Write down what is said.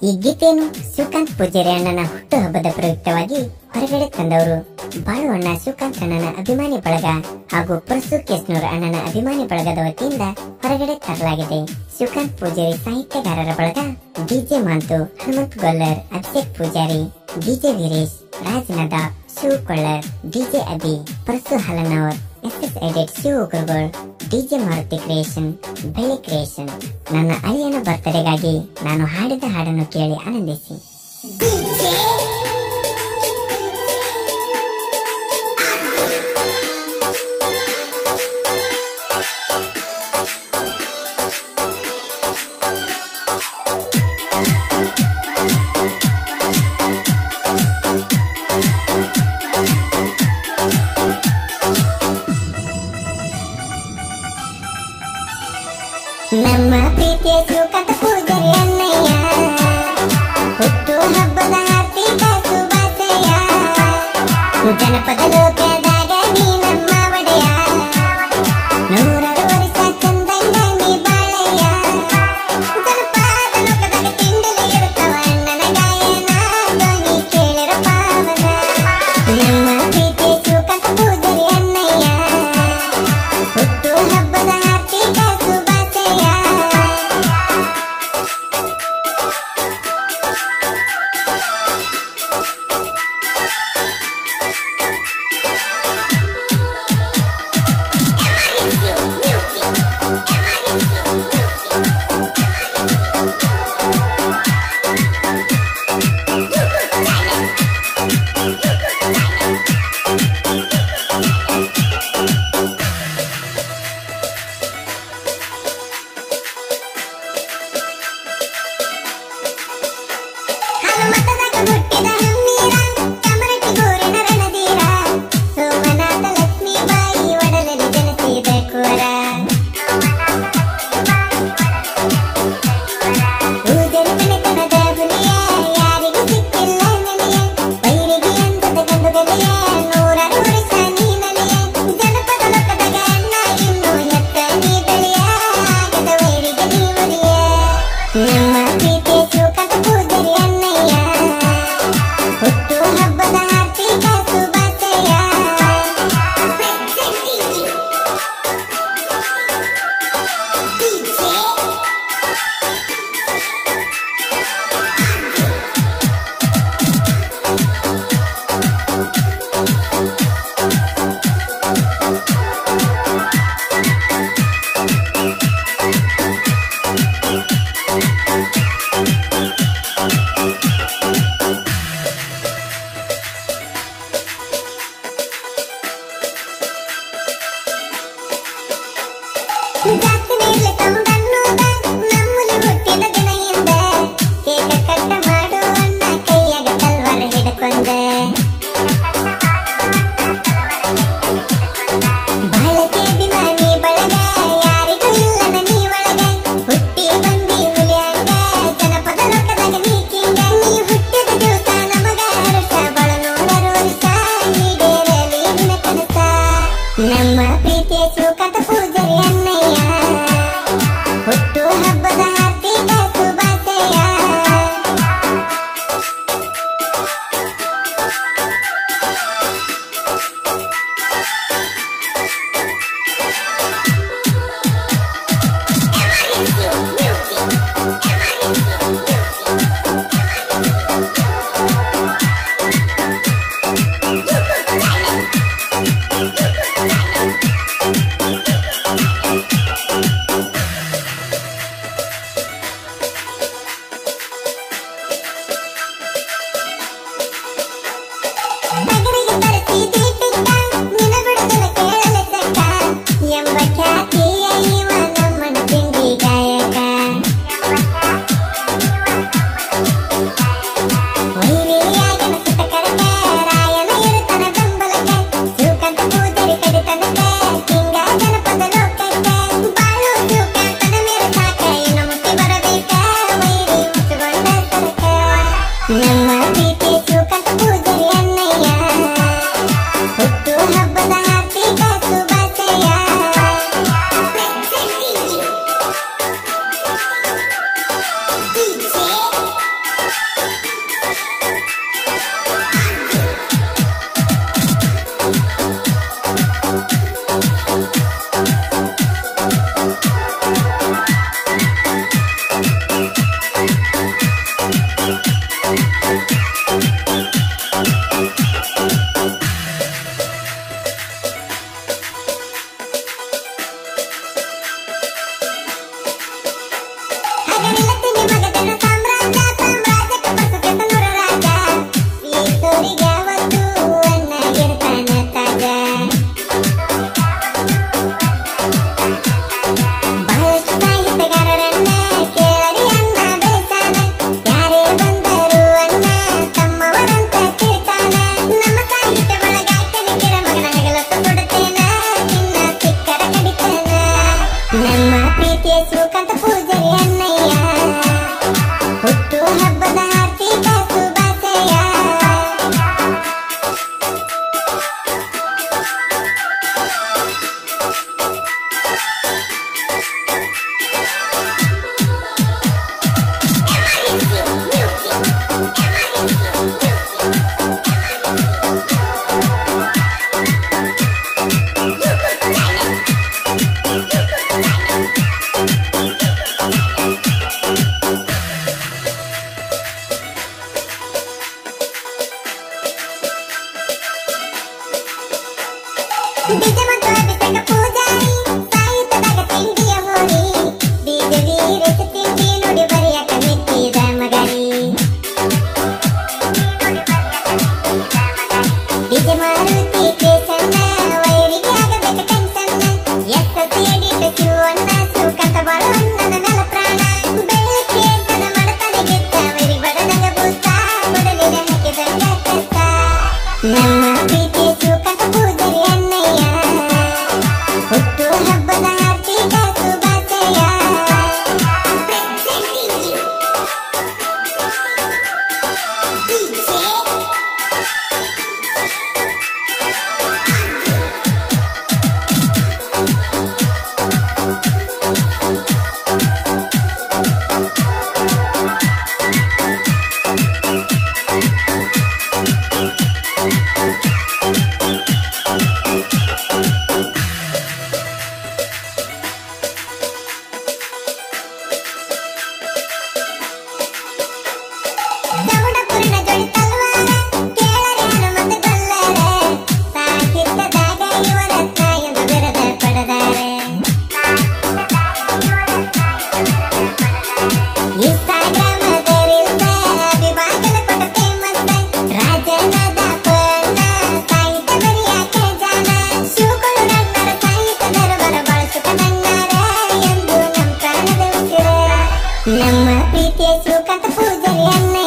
ಈ ಗೀತೆಯನ್ನು ಶಿವಕಾಂತ್ ಪೂಜಾರಿ ಅಣ್ಣನ ಹುಟ್ಟುಹಬ್ಬದ ಪ್ರಯುಕ್ತವಾಗಿ ಹೊರಗಡೆ ತಂದವರು ಬಾಳು ಅಣ್ಣ ಶಿವಕಾಂತ್ ಅಣ್ಣನ ಅಭಿಮಾನಿ ಬಳಗ ಹಾಗೂ ಪರಸು ಕೇಸ್ನೂರ್ ಅಣ್ಣನ ಅಭಿಮಾನಿ ಬಳಗದ ವತಿಯಿಂದ ಹೊರಗಡೆ ತರಲಾಗಿದೆ ಶಿವಕಾಂತ್ ಪೂಜಾರಿ ಸಾಹಿತ್ಯಗಾರರ ಬಳಗ DJ Mantu Hanumant Gollar Abhishek Pujari DJ Veeresh Raj Nada Shiv Kollar DJ Abhi Parasu Halanavar S S edit Shiva Ugragol DJ Maruti creation Beli creation ನನ್ನ ಅಳಿಯನ ಬರ್ತಡೆಗಾಗಿ ನಾನು ಹಾಡಿದ ಹಾಡನ್ನು ಕೇಳಿ ಆನಂದಿಸಿ ನಮ್ಮ ಪ್ರೀತಿಯ ಸುಖದ ಪೂಜರಿ ಅಣ್ಣಯ್ಯ ಹುಟ್ಟು ಹಬ್ಬದ ಹಾರ್ದಿಕ ಶುಭಾಶಯ ಜನಪದ ಲೋಕದಾಗ ನೀ ನಮ್ಮ ಒಡೆಯ ನೂರಾರು ವರ್ಷ ಚಂದಂಗ ನೀ ಬಾಳಯ್ಯ ಜನಪದ ಲೋಕದಾಗ ತಿಂಡಲು ಇರುತ್ತವ ಅಣ್ಣನ ಗಾಯನ ಧ್ವನಿ ಕೇಳಿರ ಪಾವನ ನಮ್ಮ ಪ್ರೀತಿಯ ಸುಖದ ಪೂಜರಿ ಅಣ್ಣಯ್ಯ ಹುಟ್ಟು ಹಬ್ಬದ ಹಾರ್ದಿಕ ಶುಭಾಶಯ ಹನುಮಂತನಾಗ ಹುಟ್ಟಿದ ಹಮ್ಮೀರ ಕಮರಟಿ ಗೋರಿನ ರಣಧೀರ ಸೋಮನಾಥ ಲಕ್ಷ್ಮೀಬಾಯಿ ಒಡಲಲ್ಲಿ ಜನಿಸಿದ ಕುವರ ಪೂಜರಿ ಮನೆತನದ ಹುಲಿಯ ಯಾರಿಗೂ ಸಿಕ್ಕಿಲ್ಲ ನೆಲೆಯ ವೈರಿಗೆ ಅಂದದ ಗಂಡು ಬೆಲೆಯ ನೂರಾರು ವರ್ಷ ನೀ ನಲಿಯ ಜನಪದ ಲೋಕದಾಗ ಅಣ್ಣ ಇನ್ನು ಎತ್ತ ನೀ ಬೆಳೆಯ ಆಗದ ವೈರಿಗೆ ನೀ ಒಲಿಯ ನಮ್ಮ ಪ್ರೀತಿಯ ಶಿವಕಾಂತ ಪೂಜರಿ ಅಣ್ಣಯ್ಯ ಹುಟ್ಟು ಹಬ್ಬದ ಹಾರ್ದಿಕ ಶುಭಾಶಯ ಜಾಸ್ತಿ ನೀರ್ಲಿ ತಗೊಂಡನ್ನೋದ ನಮ್ಮಲ್ಲಿ ಹುಟ್ಟಿದ ದಿನದಿಂದ ಕೇಕ ಕಟ್ಟ ಮಾಡು ಅಣ್ಣ ಕೈಯಾಗ ತಲ್ವಾರ ಹಿಡ್ಕೊಂಡೆ ಬಾಳಕೆ ಅಭಿಮಾನಿ ಬಳಗ ಯಾರಿಗೂ ಇಲ್ಲನ ನೀ ಒಳಗ ಹುಟ್ಟಿ ಬಂದಿ ಹುಲಿಯಂಗ ಜನಪದ ಲೋಕದಾಗ ನೀ ಕಿಂಗ ನೀ ಹುಟ್ಟಿದ ದಿವಸ ನಮಗ ಹರ್ಷ ಬಳ ನೂರಾರು ವರ್ಷ ಈಡೇರಲಿ ನಿನ್ನ ಕನಸ ನಮ್ಮ ಪ್ರೀತಿಯ ಶಿವಕಾಂತ ಪೂಜರಿ ಅಣ್ಣಯ್ಯ ಹುಟ್ಟು ಹಬ್ಬದ ಹಾರ್ದಿಕ ಶುಭಾಶಯ ನಗರಿಗೆ ಬರಸಿ ದೀಪಿಕ ನಿನ ಬಿಡುಗಲ ಕೇಳಲ ಚಕ್ಕ ಎಂಬ ಖ್ಯಾತಿಯ ಇವ ನಮ್ಮನ ತಿಂಡಿ ಗಾಯಕ ವೈರಿಯಾಗಿನ ಸುತ ಕರಕ ರಾಯನ ಇರುತನ ಬೆಂಬಲಕ ಶಿವಕಾಂತ ಪೂಜರಿ ಕಡೆ ತನಕ ಕಿಂಗ ಜನಪದ ಲೋಕಕ್ಕ ಬಾಳು ಶಿವಕಾಂತನ ಮೇರೆ ಸಾಕ ಇನ್ನು ಮುಟ್ಟಿ ಬರಬೇಕ ವೈರಿ ಮುಚ್ಚುಗೊಂಡ ಸರಕ ನಮ್ಮ ಪ್ರೀತಿಯ ಶಿವಕಾಂತ ಪೂಜರಿ ಅಣ್ಣಯ್ಯ ಹುಟ್ಟು ಹಬ್ಬದ ಹಾರ್ದಿಕ ಶುಭಾಶಯ DJ ಬೀಜ ಮತ್ತು ಅಭಿಷೇಕ ಪೂಜಾರಿ ಸಾಹಿತ್ಯದಾಗ ತಿಂಡಿಯ ಹೋರಿ ಬೀಜ ವೀರಸ ತಿಂಡಿ ನುಡಿ ಬರೆಯಕ ಮೆಚ್ಚಿದ ಮಗರಿ ಬೀಜ ಮಾರುತಿ ಕೇಸನ್ನ ವೈರಿಗೆ ಆಗಬೇಕ ಟೆನ್ಷನ್ನ ಎತ್ತ ಸೇಡಿದ ಶಿವಣ್ಣ ಸುಖಂತ ಬಾಳು ನನ್ನ ನೆಲ ಪ್ರಾಣ ಬೆಳಗ್ಗೆ ತನ ಮಡತನೆ ಗೆದ್ದ ವೈರಿ ಬಡದಂಗ ಬೂತ ಬಡಲಿನ ಹಾಕಿದಂಗ ಕಷ್ಟ ನಮ್ಮ ಪ್ರೀತಿ ಸುಖಂತ ಪೂಜರಿ ಅಣ್ಣಯ್ಯ ಹುಟ್ಟು ಹಬ್ಬದ ಹಾರ್ದಿಕ ಶುಭಾಶಯ ಚೌಡಪುರಿನ ಜೋಡಿ ತಲ್ವಾರ ಕೇಳರೆ ಹನುಮಂತ ಗೊಲ್ಲರ ಸಾಹಿತ್ಯದಾಗ ಯುವರತ್ನ ಎಂದು ಬಿರದ ಪಡೆದಾರೆ ಇನ್ಸ್ಟಾಗ್ರಾಮದರಿಲ್ದ ಅಭಿಮಾನದ ಕೊಟ್ಟ ಫೇಮಸ್ ರಾಜನದ ಪನ್ನ ಸಾಹಿತ್ಯ ಬರಿಯಾಕ ಜಾನ ಶಿವಗಳು ನನ್ನರ ಸಾಹಿತ್ಯ ದರಬರ ಬಳಸುತ್ತ ನನ್ನಾರ ಎಂದು ನಮ್ಮ ಪ್ರಾಣದ ಉಸಿರ ನಮ್ಮ ಪ್ರೀತಿಯ ಶಿವಕಾಂತ ಪೂಜಾರಿ ಅಣ್ಣ